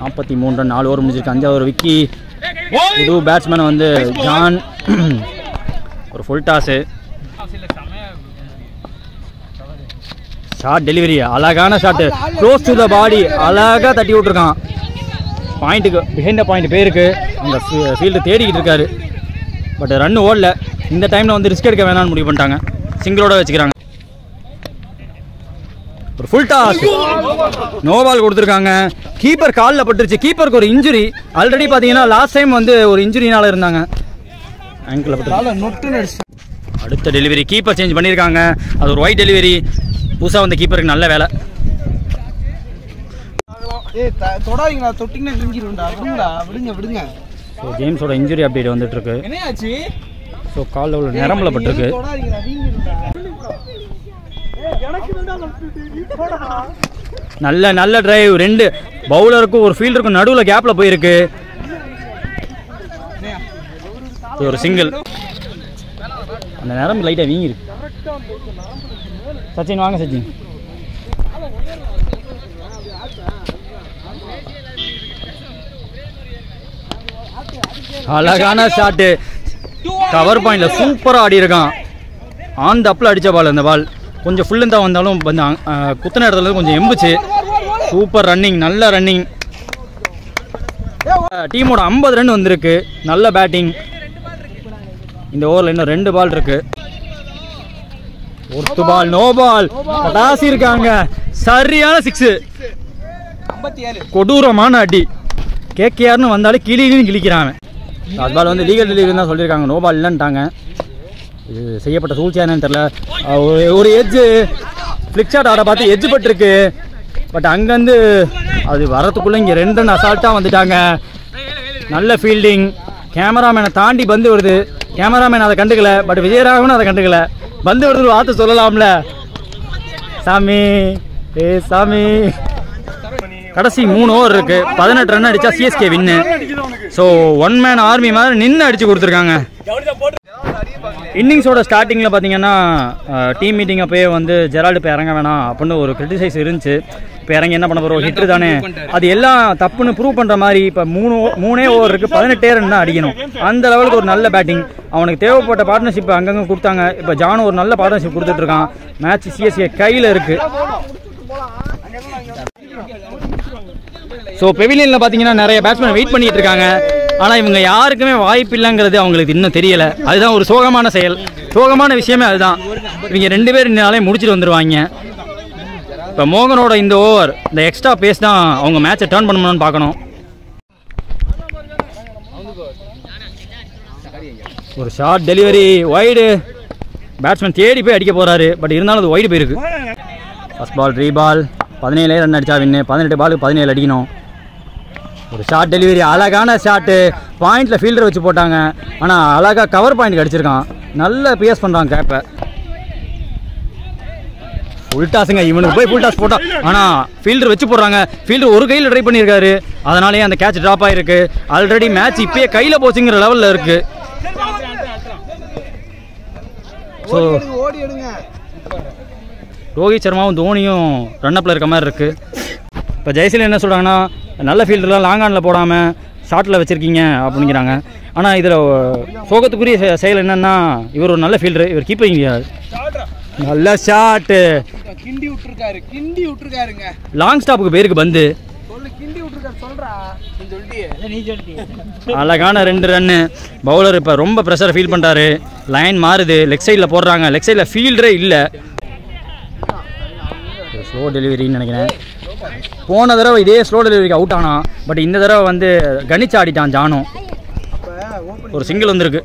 நாற்பத்தி மூணு ரன் நாலு ஓவர் முடிஞ்சிருக்கு அஞ்சாவது ஒரு விக்கி புது பேட்ஸ்மேன் வந்து ஜான் ஒரு ஃபுல் டாஸு ஷார்ட் டெலிவரி அழகான shot close to the body அழகாக தட்டி விட்ருக்கான் பாயிண்ட்டுக்கு பிஹைண்ட் த பாயிண்ட் பேருக்கு அந்த ஃபீல்டு தேடிக்கிட்டு இருக்காரு பட் ரன் ஓடல இந்த டைமில் வந்து ரிஸ்க் எடுக்க வேணாம்னு முடிவு பண்ணிட்டாங்க சிங்கிளோட வச்சுக்கிறாங்க ஒரு ஃபுல் டாஸ் நோ பால் கொடுத்துருக்காங்க கீப்பர் காலில் பட்டுருச்சு கீப்பருக்கு ஒரு இன்ஜுரி ஆல்ரெடி பார்த்தீங்கன்னா லாஸ்ட் டைம் வந்து ஒரு இன்ஜுரினால இருந்தாங்க ஆங்கிளில் பட்டு நொட்டு நடிச்சு அடுத்த டெலிவரி கீப்பர் சேஞ்ச் பண்ணியிருக்காங்க அது ஒரு ஒயிட் டெலிவரி புதுசாக வந்த கீப்பருக்கு நல்ல வேலை ஏய் த- தொடாதீங்களா தொட்டிங்கன்னா விங்கிடும்டா விடுங்கடா விடுங்க விடுங்க ஸோ ஜேம்ஸோட இன்ஜுரி அப்டேட் வந்துட்டு இருக்கு என்னையாச்சு ஸோ காலில் உள்ள நரம்பில் பட்டிருக்கு தொடாதீங்களா வீங்கிடும்டா நல்ல நல்ல டிரைவ் ரெண்டு பவுலருக்கும் ஒரு ஃபீல்டருக்கும் நடுவில் கேப்பில் போயிருக்கு இது ஒரு சிங்கிள் அந்த நரம்பு லைட்டாக வீங்கிருக்கு சச்சின் வாங்க சச்சின் அழகான ஷாட்டு கவர் பாயிண்ட்ல சூப்பராக ஆடி இருக்கான் ஆன் த அப்பில் அடித்த பால் அந்த பால் கொஞ்சம் ஃபுல் தான் வந்தாலும் வந்து அஹ், குத்துன இடத்துல இருந்து கொஞ்சம் எம்புச்சு சூப்பர் ரன்னிங் நல்ல ரன்னிங் டீமோட ஐம்பது ரன் வந்திருக்கு நல்ல பேட்டிங் இந்த ஓவரில் இன்னும் ரெண்டு பால் இருக்கு ஒருத்து பால் நோ பால் கடாசி இருக்காங்க சரியான சிக்ஸு ஐம்பத்தி ஏழு கொடூரமான அடி கேகேஆர்னு வந்தாலே கிளின்னு கிழிக்கிறாங்க அது பால் வந்து லீகல் டெலிவரி தான் சொல்லியிருக்காங்க நோ பால் இல்லைன்ட்டாங்க இது செய்யப்பட்ட சூழ்ச்சியானு தெரில அஹ் ஒரு- ஒரு எட்ஜு ஃப்ளிக்ஷாட் ஆட பார்த்து எட்ஜ் பட்டிருக்கு பட் அங்கேருந்து அது வரத்துக்குள்ளே இங்கே ரெண்டு ரன் அசால்ட்டாக வந்துட்டாங்க நல்ல ஃபீல்டிங் கேமராமேனை தாண்டி பந்து வருது கேமராமேன் அதை கண்டுக்கல பட் விஜயராகவனும் அதை கண்டுக்கல பந்து வருது வார்த்தை சொல்லலாம்ல சாமி ஏ சாமி கடைசி மூணு ஓவர் இருக்கு பதினெட்டு ரன் அடிச்சா CSK win so one man army மாதிரி நின்று அடிச்சு கொடுத்துருக்காங்க இன்னிங்ஸோட ஸ்டார்டிங்கில் பார்த்தீங்கன்னா டீம் மீட்டிங் அப்பயே வந்து ஜெரால்டு இப்போ இறங்க வேணாம் அப்படின்னு ஒரு கிரிட்டிசைஸ் இருந்துச்சு இப்போ இறங்கி என்ன பண்ண போகிறோம் ஹிட்ரு தானே அது எல்லாம் தப்புன்னு ப்ரூவ் பண்ணுற மாதிரி இப்போ மூணு o- மூணே ஓவர் இருக்குது பதினெட்டே ரன் தான் அடிக்கணும் அந்த லெவலுக்கு ஒரு நல்ல பேட்டிங் அவனுக்கு தேவைப்பட்ட பார்ட்னர்ஷிப் அங்கங்கே கொடுத்தாங்க இப்போ ஜானு ஒரு நல்ல பார்ட்னர்ஷிப் கொடுத்துட்ருக்கான் மேட்ச் சிஎஸ்கே கையில் இருக்குது ஸோ பெவிலியனில் பார்த்தீங்கன்னா நிறைய பேட்ஸ்மேன் வெயிட் பண்ணிட்டு இருக்காங்க ஆனால் இவங்க யாருக்குமே வாய்ப்பு இல்லைங்கிறது அவங்களுக்கு இன்னும் தெரியல அதுதான் ஒரு சோகமான செயல் சோகமான விஷயமே அதுதான் இவங்க ரெண்டு பேர் நாளே முடிச்சுட்டு வந்துருவாங்க இப்போ மோகனோட இந்த ஓவர் இந்த எக்ஸ்ட்ரா பேஸ் தான் அவங்க மேட்சை டேர்ன் பண்ணணும்னு பார்க்கணும் ஒரு ஷார்ட் டெலிவரி வைடு பேட்ஸ்மேன் தேடி போய் அடிக்க போறாரு பட் இருந்தாலும் அது வைடு போயிருக்கு ஃபர்ஸ்ட் பால் ரீ பால் பதினேழு ரன் அடிச்சா வின்னு பதினெட்டு பாலுக்கு பதினேழு அடிக்கணும் ஒரு ஷார்ட் டெலிவரி அழகான ஷாட்டு பாயிண்ட்ல ஃபீல்டர் வச்சு போட்டாங்க ஆனால் அழகாக கவர் பாயிண்ட் அடிச்சிருக்கான் நல்ல பிஎஸ் பண்ணுறான் கேப்பை ஃபுல் டாஸுங்க இவனுக்கு போய் ஃபுல் டாஸ் போட்டா ஆனால் ஃபீல்டர் வச்சு போடுறாங்க ஃபீல்டர் ஒரு கையில் ட்ரை பண்ணியிருக்காரு அதனாலேயே அந்த கேட்ச் ட்ராப் ஆயிருக்கு ஆல்ரெடி மேட்ச் இப்பயே கையில் போச்சுங்கிற லெவலில் இருக்கு ஸோ ஓடி எடுங்க ரோஹித் சர்மாவும் தோனியும் ரன்னப்பில் இருக்க மாதிரி இருக்கு இப்போ ஜெயசீலன் என்ன சொல்கிறாங்கன்னா நல்ல ஃபீல்டர்லாம் லாங் ஆனில் போடாமல் ஷார்ட்டில் வச்சுருக்கீங்க அப்படிங்கிறாங்க ஆனால் இதில் சோகத்துக்குரிய செ- செயல் என்னன்னா இவர் ஒரு நல்ல ஃபீல்டர் இவர் கீப்பிங் நல்ல ஷாட்டு கிண்டி விட்டுருக்காரு கிண்டி விட்டுருக்காருங்க லாங் ஸ்டாப்புக்கு பேருக்கு பந்து சொல்லு கிண்டி விட்டுருக்காரு சொல்றா நீ சொல்லிட்டியே நீ சொல்லிட்டியே அழகான ரெண்டு ரன்னு பவுலர் இப்போ ரொம்ப ப்ரெஷர் ஃபீல் பண்ணுறாரு லைன் மாறுது லெக் சைடில் போடுறாங்க லெக் சைடில் ஃபீல்டரே இல்லை ஸ்லோ டெலிவரின்னு நினைக்கிறேன் போன தடவை இதே ஸ்லோ டெலிவரிக்கு அவுட் ஆனான் பட் இந்த தடவை வந்து கணிச்சு ஆடிட்டான் ஜானும் ஒரு சிங்கிள் வந்திருக்கு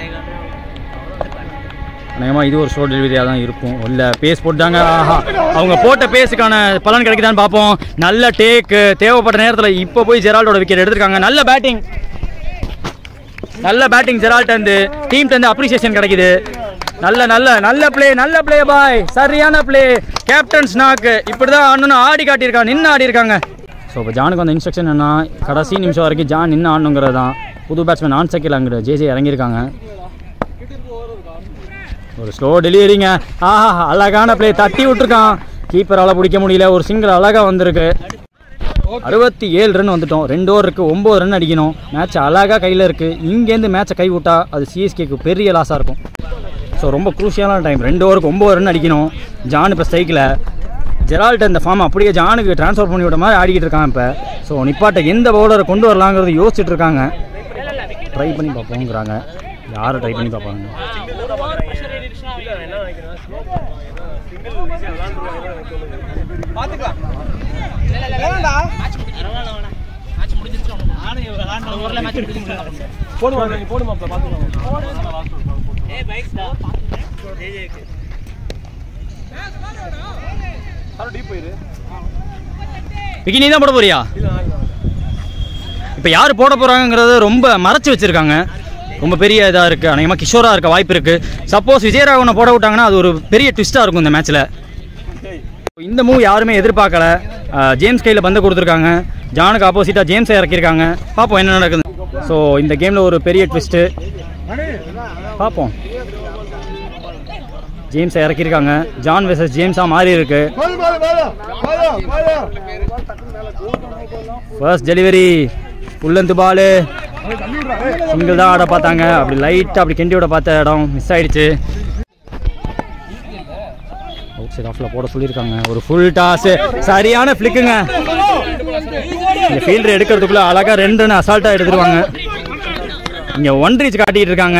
அநேகமாக இது ஒரு ஸ்லோ டெலிவரியாக தான் இருக்கும் இல்லை பேஸ் போட்டாங்க ஆஹா அவங்க போட்ட பேஸுக்கான பலன் கிடைக்குதான்னு பார்ப்போம் நல்ல டேக்கு தேவைப்பட்ட நேரத்தில் இப்போ போய் ஜெரால்டோட விக்கெட் எடுத்திருக்காங்க நல்ல பேட்டிங் நல்ல பேட்டிங் ஜெரால்ட் வந்து டீம் வந்து அப்ரிசியேஷன் கிடைக்குது நல்ல நல்ல நல்ல ப்ளே நல்ல ப்ளே பாய் சரியான ப்ளே கேப்டன்ஸ் நாக்கு இப்படி தான் ஆடணும்னு ஆடி காட்டியிருக்காங்க நின்று ஆடி இருக்காங்க ஸோ இப்போ ஜானுக்கு அந்த இன்ஸ்ட்ரக்ஷன் என்ன கடைசி நிமிஷம் வரைக்கும் ஜான் நின்று ஆடணுங்கிறது தான் புது பேட்ஸ்மேன் ஆன் சைக்கிள் அங்கிட்ட ஜேஜே இறங்கியிருக்காங்க ஒரு ஸ்லோ டெலிவரிங்க ஆஹா அழகான ப்ளே தட்டி விட்டுருக்கான் கீப்பரால் பிடிக்க முடியல ஒரு சிங்கிள் அழகாக வந்திருக்கு அறுபத்தி ஏழு ரன் வந்துட்டோம் ரெண்டு ஓவர் இருக்குது ஒம்பது ரன் அடிக்கணும் மேட்ச் அழகாக கையில் இருக்குது இங்கேருந்து மேட்சை கை விட்டா அது சிஎஸ்கேக்கு பெரிய லாஸாக இருக்கும் ஸோ ரொம்ப குரூஷியலான டைம் ரெண்டு ஓவருக்கு ஒம்பது ரன் அடிக்கணும் ஜான் இப்போ ஸ்ட்ரைக்கில் ஜெரால்ட் அந்த ஃபார்ம் அப்படியே ஜானுக்கு ட்ரான்ஸ்ஃபர் பண்ணி விட்ட மாதிரி ஆடிக்கிட்டு இருக்கான் இப்போ ஸோ நிப்பாட்ட எந்த பவுலரை கொண்டு வரலாங்கிறது யோசிச்சுட்டு இருக்காங்க ட்ரை பண்ணி பார்ப்போங்கிறாங்க யாரை ட்ரை பண்ணி பார்ப்பாங்க பாத்துக்கலாம் வேணாம்டா போடுமா போடுமா பாத்துக்கலாம் டீப் போயிரு விக்கி நீ தான் போட போறியா இப்போ யார் போட போகிறாங்கிறத ரொம்ப மறைச்சு வச்சுருக்காங்க ரொம்ப பெரிய இதாக இருக்குது அநேகமாக கிஷோராக இருக்க வாய்ப்பு இருக்குது சப்போஸ் விஜயராகவனை போட விட்டாங்கன்னா அது ஒரு பெரிய ட்விஸ்ட்டாக இருக்கும் இந்த மேட்ச்சில் இந்த மூவ் யாருமே எதிர்பார்க்கல அஹ், ஜேம்ஸ் கையில் பந்து கொடுத்துருக்காங்க ஜானுக்கு ஆப்போசிட்டாக ஜேம்ஸை இறக்கியிருக்காங்க பார்ப்போம் என்ன நடக்குது ஸோ இந்த கேமில் ஒரு பெரிய ட்விஸ்ட்டு பார்ப்போம் ஜேம்ஸை இறக்கியிருக்காங்க ஜான் வெசஸ் ஜேம்ஸாக மாறி இருக்கு ஃபர்ஸ்ட் டெலிவரி உள்ளந்து பாலு சிங்கிள் தான் ஆட பார்த்தாங்க அப்படி லைட்டாக அப்படி கெண்டி விட பார்த்த இடம் மிஸ் ஆயிடுச்சு அவுட் சைட் ஆஃப்ல போட சொல்லியிருக்காங்க ஒரு ஃபுல் டாஸ் சரியான ஃப்ளிக்குங்க இந்த ஃபீல்டர் எடுக்கிறதுக்குள்ள அழகா ரெண்டு ரன் அசால்ட்டாக எடுத்துருவாங்க இங்கே ஒன் ரீச் காட்டிட்டு இருக்காங்க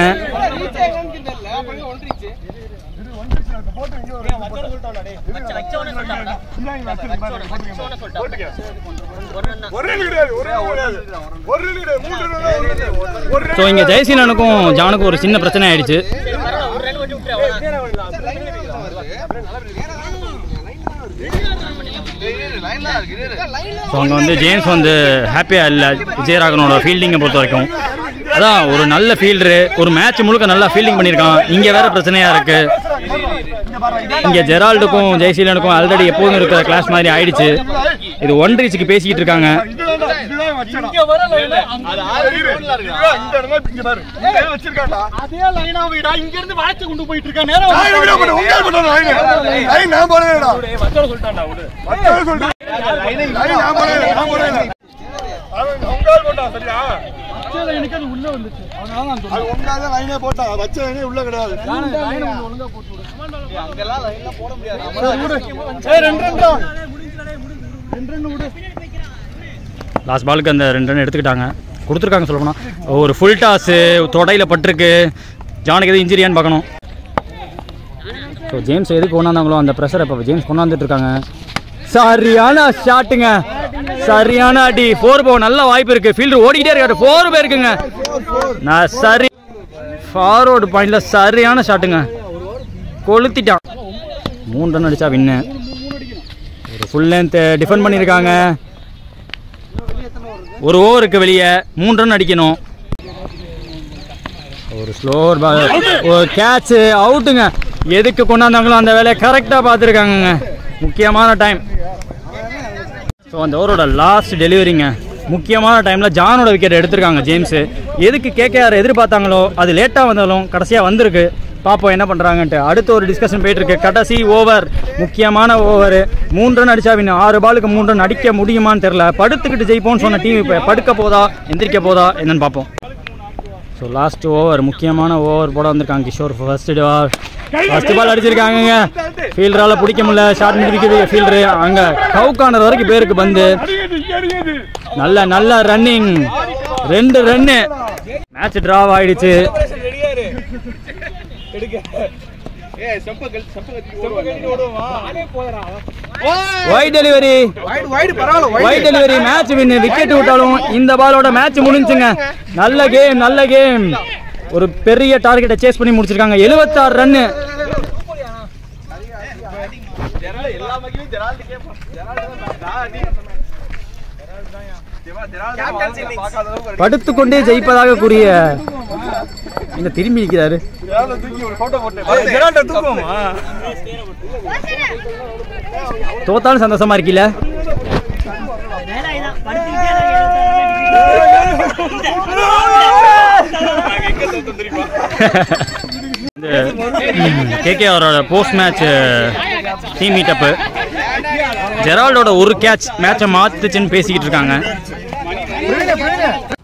ஸோ இங்கே ஜெயசீலனுக்கும் ஜானுக்கும் ஒரு சின்ன பிரச்சனை ஆயிடுச்சு ஸோ அங்கே வந்து ஜேம்ஸ் வந்து ஹாப்பியாக இல்லை விஜயராகனோட ஃபீல்டிங்கை பொறுத்த வரைக்கும் அதான் ஒரு நல்ல ஃபீல்டரு ஒரு மேட்ச் முழுக்க நல்லா ஃபீல்டிங் பண்ணியிருக்கான் இங்கே வேற பிரச்சனையாக இருக்கு இங்கே ஜெரால்டுக்கும் ஜெயசீலனுக்கும் ஆல்ரெடி எப்போதும் இருக்கிற கிளாஸ் மாதிரி ஆயிடுச்சு இது ஒன் ரீச்சுக்கு பேசிக்கிட்டு இருக்காங்க அதே லைனா வீடா இங்க இருந்து வாட்ச் கொண்டு போயிட்டு இருக்கா நேரம் உள்ள வந்துச்சு அதனால நான் சொன்னேன் உள்ள கிடையாது லைனை ஒழுங்கா போட்டு விடு அங்கெல்லாம் லைன்ல போட முடியாது ஏய் ரெண்டு ரெண்டு தான். ரெண்டு ரெண்டு விடு லாஸ்ட் பாலுக்கு அந்த ரெண்டு ரன் எடுத்துக்கிட்டாங்க கொடுத்துருக்காங்க சொல்ல போனா ஒரு ஃபுல் டாஸு தொடையில் பட்டிருக்கு ஜானுக்கு எதுவும் இன்ஜுரியான்னு பார்க்கணும் ஸோ ஜேம்ஸ் எதுக்கு கொண்டாந்தாங்களோ அந்த ப்ரெஷரை இப்போ ஜேம்ஸ் கொண்டாந்துட்டு இருக்காங்க சரியான ஷாட்டுங்க சரியான அடி ஃபோர் போ நல்ல வாய்ப்பு இருக்கு ஃபீல்டர் ஓடிக்கிட்டே இருக்காரு ஃபோர் போயிருக்குங்க நான் சரி ஃபார்வர்டு பாயிண்ட்ல சரியான ஷாட்டுங்க கொளுத்திட்டான் மூணு ரன் அடிச்சா வின்னு ஒரு ஃபுல் லென்த் டிஃபெண்ட் பண்ணியிருக்காங்க ஒரு ஓவருக்கு வெளியே மூணு ரன் அடிக்கணும் ஒரு ஸ்லோவர் பால் ஒரு கேட்ச் அவுட்டுங்க எதுக்கு கொண்டாந்தாங்களோ அந்த வேலையை கரெக்டாக பார்த்துருக்காங்கங்க முக்கியமான டைம் ஸோ அந்த ஓவரோட லாஸ்ட் டெலிவரிங்க முக்கியமான டைமில் ஜானோட விக்கெட் எடுத்திருக்காங்க ஜேம்ஸு எதுக்கு கேகேஆர் எதிர்பார்த்தாங்களோ அது லேட்டாக வந்தாலும் கடைசியாக வந்திருக்கு பார்ப்போம் என்ன பண்ணுறாங்கன்ட்டு அடுத்த ஒரு டிஸ்கஷன் போயிட்டு இருக்கு கடைசி ஓவர் முக்கியமான ஓவர் மூணு ரன் அடிச்சா இன்னும் ஆறு பாலுக்கு மூணு ரன் அடிக்க முடியுமான்னு தெரில படுத்துக்கிட்டு ஜெயிப்போம்னு சொன்ன டீம் இப்போ படுக்க போதா எந்திரிக்க போதா என்னன்னு பார்ப்போம் ஸோ லாஸ்ட் ஓவர் முக்கியமான ஓவர் போட வந்திருக்காங்க Kishore first ball first ball அடிச்சிருக்காங்கங்க ஃபீல்டரால் பிடிக்க முடியல ஷார்ட் முடிக்கிறது ஃபீல்டரு அங்கே கவுக்கானர் வரைக்கும் பேருக்கு பந்து நல்ல நல்ல ரன்னிங் ரெண்டு ரன்னு மேட்ச் டிராவ் ஆயிடுச்சு wide delivery wide delivery match win wicket விட்டாலும் இந்த பாலோட மேட்ச் முடிஞ்சுங்க நல்ல கேம் நல்ல கேம் ஒரு பெரிய டார்கெட்டை சேஸ் பண்ணி முடிச்சிருக்காங்க 76 ரன்னு படுத்துக்கொண்டே ஜெயிப்பதாக கூறிய இந்த திரும்பி நிற்கிறாரு தோத்தாலும் சந்தோஷமா இருக்கீல கேகே அவரோட போஸ்ட் மேட்ச் டீம் மீட்டப்பு ஜெரால்டோட ஒரு கேட்ச் மேட்சை மாத்துச்சுன்னு பேசிக்கிட்டு இருக்காங்க பிரவீனே, பிரவீனே,